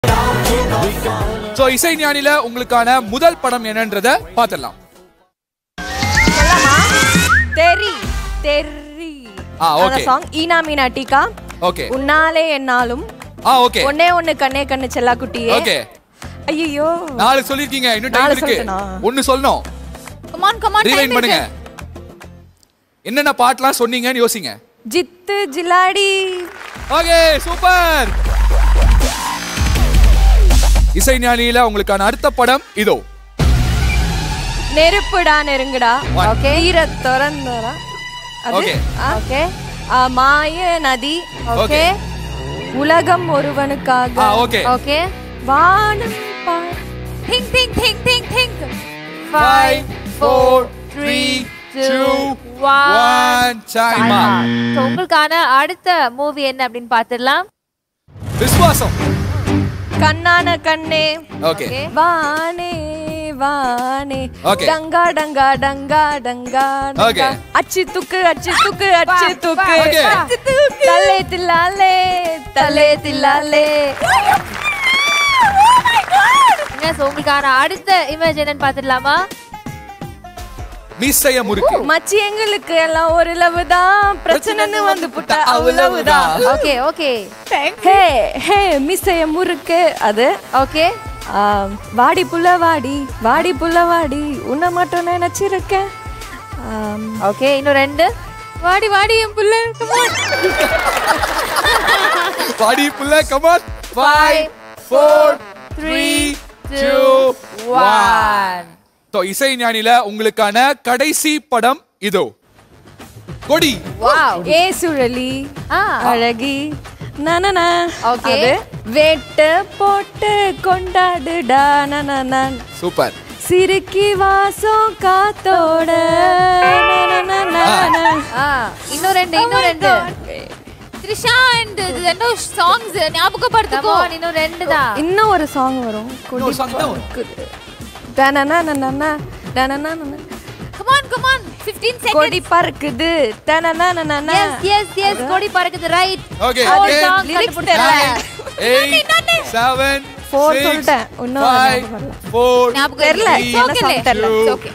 So இசை ஞானில உங்களுக்கான முதல் படம் என்னன்றத பாத்திரலாம் தெரி தெரி ஆ, okay. சாங் ஈனா மீனா டீகா ஓகே உன்னாலே என்னாலும் ஆ ஓகே ஒன்னே ஒண்ணு கண்ணே கண்ணு செல்லா குட்டியே ஓகே ஐயோ நாலு சொல்லிருக்கீங்க இன்னும் டைம் நாலு இருக்கு சொல்லிட்டேனா? ஒன்னு சொல்லணும் கமான் கமான் ரீவைண்ட் பண்ணுங்க என்னென்ன பாட்டெல்லாம் சொன்னீங்கன்னு யோசிங்க ஜித்து ஜிலாடி ஓகே சூப்பர் இசை ஞானியில உங்களுக்கான அடுத்த படம் இதோ நெருப்புடா நெருங்குடா One. ஓகே ஈர திறந்தரா Okay. ஓகே மாய நதி Okay. உலகம் ஒருவனுக்காக ஆ ஓகே ஓகே வானம் பா- think think think think think five four three two one time So, உங்களுக்கான அடுத்த மூவி என்ன அப்படின்னு பாத்துடலாம் விஸ்வாசம் கண்ணான கண்ணே ஓகே வானே வானே Okay. டங்கா டங்கா டங்கா டங்கா டங்கா. Okay. அச்சு துக்கு அச்சு துக்கு அச்சு துக்கு Okay. அச்சு துக்கு. தலே தில்லாலே தலே தில்லாலே என்ன so, உங்களுக்கான அடுத்த இமேஜ் என்னன்னு பாத்துடலாமா மீசைய முறுக்கு மச்சி எங்களுக்கு எல்லாம் ஒரு லவ் தான் பிரச்சனைன்னு வந்து புட்டா அவ்வளவுதான் ஓகே ஓகே ஹே ஹே மிஸ்ஸைய முறுக்கு அது ஓகே ஆம், வாடி புள்ள வாடி வாடி புள்ள வாடி உன்னை மட்டும் நினைச்சிருக்கேன் ஆம், ஓகே இன்னும் ரெண்டு வாடி வாடி என் புள்ள come on. பாடி புள்ள come on five four three two one so இசை ஞானில உங்களுக்கான கடைசி படம் இதோ கொடி Wow. ஏ சுழலி ஆ. அழகி நனனா Okay. அது வேட்டு போட்டு கொண்டாடுடா நனனன் சூப்பர் சிறுக்கி வாசம் காத்தோட நனனனனன. ஆ இன்னும் ரெண்டு இன்னும் ரெண்டு த்ரிஷா அண்ட் ரெண்டோ சாங்ஸ் ஞாபகப்படுத்துக்கோ இன்னும் ரெண்டு தான் இன்னும் ஒரு சாங் வரும் இன்னொரு song தான் வரும். டனனனனன, டனனனனன. கமான் கமான் 15 கொடி செகண்ட்ஸ் பறக்குது டனனனனன. எஸ் எஸ் எஸ் கொடி பறக்குது right okay Four ten songs lyrics கண்டுபிடிச்சிட்டேன். எயிட் செவன் Four சொல்லிட்டேன். இன்னும் ஃபைவ் ஞாபகம் வரல. ஃபோர் ஞாபகம் தெரியல. இல்ல. என்ன It's okay song இல்ல. தெரியல. It's okay.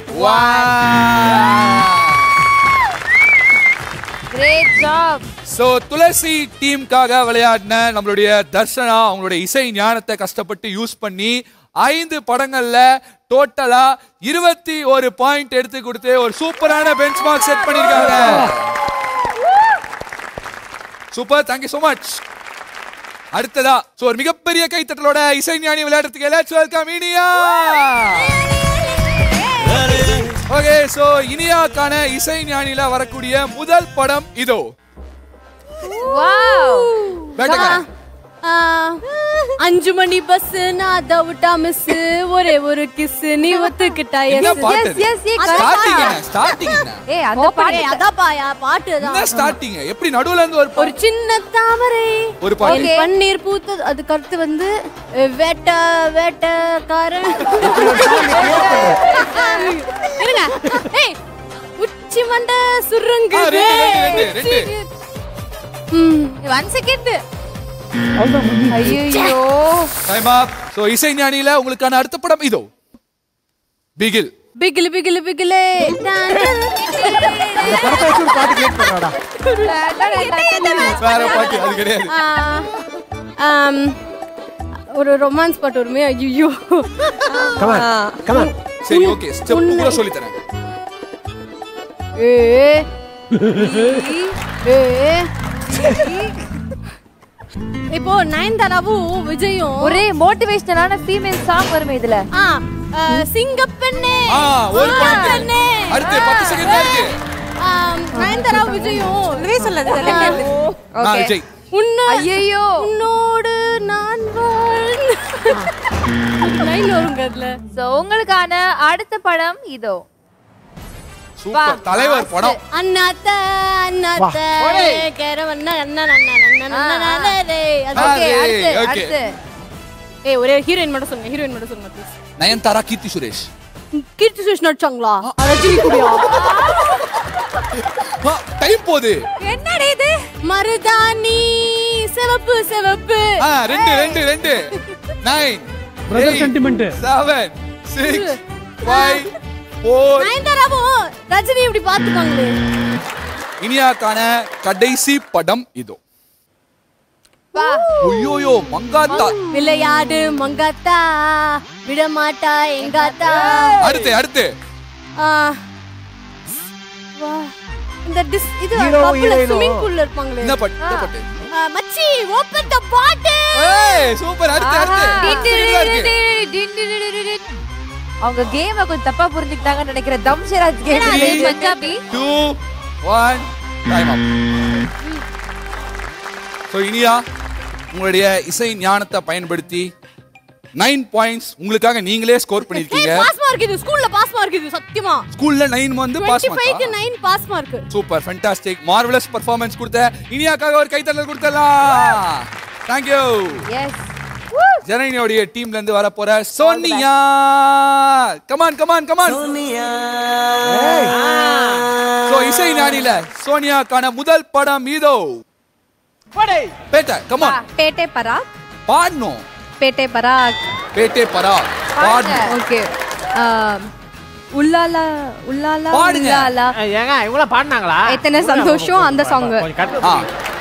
Great job. So Thulasi டீமுக்காக விளையாடின நம்மளுடைய தர்ஷனா அவங்களுடைய இசை ஞானத்தை கஷ்டப்பட்டு யூஸ் பண்ணி ஐந்து படங்கள்ல டோட்டலா இருபத்தி ஒரு பாயிண்ட் எடுத்து கொடுத்து ஒரு சூப்பரான பெஞ்ச் மார்க் செட் பண்ணிருக்காங்க சூப்பர் தேங்க்யூ so மச் அடுத்ததா ஸோ ஒரு மிகப்பெரிய கைத்தட்டலோட இசை ஞானி விளையாடுறதுக்கு எல்லாச்சும் வெல்கம் இனியா ஓகே ஸோ இனியாக்கான இசை ஞானில வரக்கூடிய முதல் படம் இதோ Wow. வேட்டக்காரன் ஆ, அஞ்சு மணி பஸ் நான் அதை விட்டா மிஸ் ஒரே ஒரு கிஸ் நீ ஒத்துக்கிட்டா என்ன எஸ் பாட்டு yes, yes, yes, ஸ்டார்டிங் என்ன ஸ்டார்டிங் என்ன ஏய் அந்த பாட்டு அதாப்பா யா பாட்டு என்ன தான் ஸ்டார்டிங் எப்படி நடுவுல இருந்து ஒரு ஒரு சின்ன தாமரை ஒரு பாட்டு என் பன்னீர் பூத்தது அதுக்கு அடுத்து வந்து அஹ், வேட்ட வேட்டக்காரன் இருங்க ஏய் உச்சி மண்டை சுருங்கு ஆ, ரெண்டு, ரெண்டு, ரெண்டு, ரெண்டு. ஒன் செகண்ட் ஐயோ டைம் அப் சோ இசை ஞானியில உங்களுக்கான அடுத்த படம் இதோ பிகில் பிகிலு பிகிலு பிகிலே வேற பாட்டு அது கிடையாது ஆ, ஆம், ஒரு ரொமான்ஸ் பாட்டு வருமே ஐயோ சரி ஓகே ஸ்டெப் கூட சொல்லி தரேன் ஏ ஏ இப்போ நயன்தாராவும் விஜயும் ஒரே மோட்டிவேஷனலான ஃபீமேல் சாங் வருமே இதுல ஆ, ஆ, சிங்கப்பெண்ணே ஆ ஒரு பாயிண்ட் சிங்கப்பெண்ணே. அடுத்து பத்து செகண்ட் தான் இருக்கு ஆம், நயன்தாராவும் விஜயும் இதுவே சொல்லாது ஆ, விஜய் உன்ன ஐயோ உன்னோடு நான் வாழ் லைன் வருங்க அதுல சோ உங்களுக்கான அடுத்த படம் இதோ சூப்பர் தலைவர் படம் அண்ணாத்த அண்ணாத்த கேரவண்ணா அண்ணா அண்ணா அண்ணா அண்ணா அண்ணா ஆ, ஓகே ஏய், அடுத்து okay. அடுத்து ஏய் ஒரே ஹீரோயின் மட்டும் சொல்லுங்க ஹீரோயின் மட்டும் சொல்லுங்க ப்ளீஸ் நயன்தாரா கீர்த்தி சுரேஷ் கீர்த்தி சுரேஷ் நடிச்சாங்களா ரஜினி கூடயா டைம் போகுது என்னடி இது மருதாணி சிவப்பு சிவப்பு ஆ ரெண்டு ரெண்டு ரெண்டு nine Brother sentiment. Seven six five four நயன்தாராவும் ரஜினி இப்படி பாத்துக்காங்களே இனியாக்கான கடைசி படம் இதோ வா ஐயோயோ மங்காத்தா விளையாடு மங்காத்தா விடமாட்டா எங்காத்தா அடுத்து அடுத்து ஆ, வா. இந்த டிஸ் இது Hero, heroine-ஓ? ஸ்விமிங் பூல்ல இருப்பாங்களே என்ன பாட்டு என்ன பாட்டு ஆ, மச்சி ஓபன் த பாட்டில் ஏய் சூப்பர் அடுத்து அடுத்து இதுவா இருக்கு. அவங்க கேம கொஞ்சம் தப்பா புரிஞ்சுக்கிட்டாங்கன்னு நினைக்கிற தம்ஷராஜ் கேம் Three, பஞ்சாபி two, one, time up. So, Iniya உங்களுடைய இசை ஞானத்தை பயன்படுத்தி நைன் பாயிண்ட்ஸ் உங்களுக்காக நீங்களே ஸ்கோர் பண்ணிருக்கீங்க பாஸ் மார்க் இது ஸ்கூல்ல பாஸ் மார்க் இது சத்தியமா ஸ்கூல்ல நைன் வந்து பாஸ் 25 க்கு 9 pass mark super fantastic marvellous performance கொடுத்த இனியாக்காக ஒரு கைத்தட்டல் கொடுத்தலாம் தேங்க்யூ எஸ் ஜனனியோடைய டீம்ல இருந்து வர போற Sonia come on come on come on so இசை ஞானில சோனியாக்கான முதல் படம் இதோ பேட்ட கமான் பேட்டே பராக் பாடணும் பேட்டே பராக் பேட்டே பரா பாடணும் ஓகே உள்ளாலா உள்ளாலா பாடுங்க. உள்ளாலா ஏங்க இவங்கள பாடினாங்களா எத்தனை சந்தோஷம் அந்த song. கொஞ்சம் கட்டு ஆ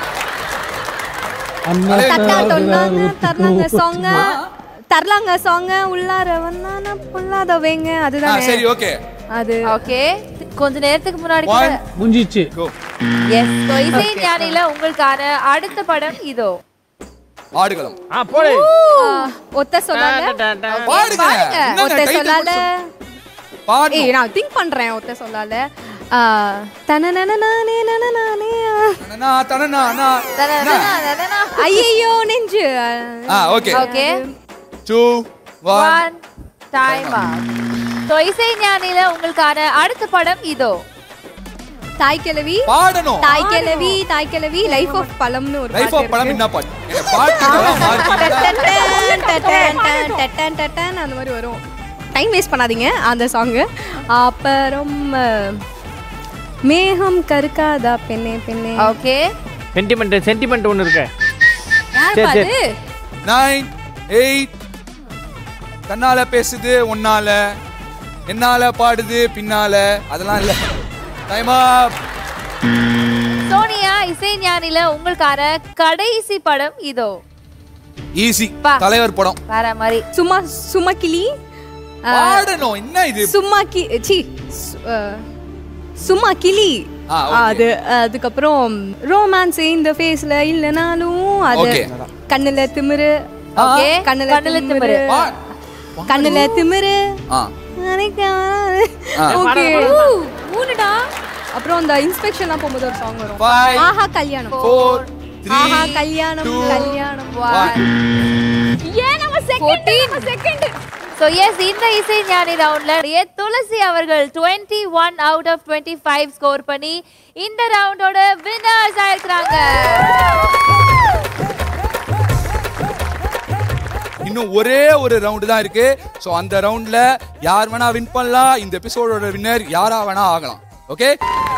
தட்டா தொல்லாங்க தரலாங்க சாங்க தரலாங்க சாங்க உள்ளார வந்தான புல்லாதவைங்க ஆ, அதுதான் சரி ஓகே அது ஓகே கொஞ்ச நேரத்துக்கு முன்னாடி ஒன் முடிஞ்சிச்சு கோ எஸ் இசை ஞானில உங்களுக்கான அடுத்த படம் இதோ ஆடுகளம் ஆ போடு ஆ, ஒத்த சொல்லால டன், டன், டன். பாடுங்க பாடுங்க. என்னங்க ஒத்த title சொல்லால மட்டும் பாடணும் ஏய் நான் திங்க் பண்றேன் ஒத்த சொல்லால தனனனனானே நனனானே தனனா தனனா நா. என்ன? ஐயோ நெஞ்சு ஆ okay okay two one one time so இசை ஞானில உங்களுக்கான அடுத்த படம் இதோ தாய் கிழவி பாடணும் தாய் கிழவி தாய் கிழவி லைஃப் ஆஃப் பழம்னு ஒரு லைஃப் பாட்டு ஆஃப் படம் என்ன பாட்டு எனக்கு பாட்டுக்கெல்லாம் மார்க் டட்டன், டட்டன், டட்டன், டட்டன், அந்த மாதிரி வரும் டைம் வேஸ்ட் பண்ணாதீங்க அந்த சாங்கு அப்புறம் அஹ், மேகம் கருக்காதா பெண்ணே பெண்ணே ஓகே சென்டிமெண்ட் சென்டிமெண்ட் ஒன்று இருக்கு யார் சரி, பாரு நைன் எயிட் கண்ணால பேசுது உன்னால என்னால பாடுது பின்னால அதெல்லாம் இல்ல டைம் அப் சோனியா இசை ஞானில உங்களுக்கான கடைசி படம் இதோ ஈஸி பா. தலைவர் படம் வேற மாதிரி சும்மா சும்மா கிளி அஹ், பாடணும் என்ன இது சும்மா கி சி சு- அஹ், சும்மா கிளி ஆ, okay. அது அதுக்கப்புறம் ரோமான்ஸ் இந்த ஃபேஸ்ல இல்லனாலும் அது Okay. கண்ணுல திமிரு ஓகே கண்ணுல கண்ணுல திமிரு திமிரு பா- கண்ணுல திமிரு ஆ ஆ. ஓகே மூணுடா அப்புறம் அந்த இன்ஸ்பெக்ஷன்லாம் போகும்போது ஒரு சாங் வரும் ஃபைவ் ஆஹா கல்யாணம் ஃபோர் த்ரீ ஆஹா கல்யாணம் two, கல்யாணம் ஒன் ஏன் நம்ம செகண்ட் நம்ம செகண்ட் ஸோ எஸ் இந்த இசை ஞானி ரவுண்ட்ல ஏ துளசி அவர்கள் 21 one out of twenty five score பண்ணி இந்த ரவுண்டோட வின்னர்ஸ் ஆயிருக்கிறாங்க இன்னும் ஒரே ஒரு ரவுண்டு தான் இருக்கு ஸோ அந்த ரவுண்ட்ல யார் வேணா வின் பண்ணலாம் இந்த எபிசோடோட வின்னர் யாரா வேணா ஆகலாம் ஓகே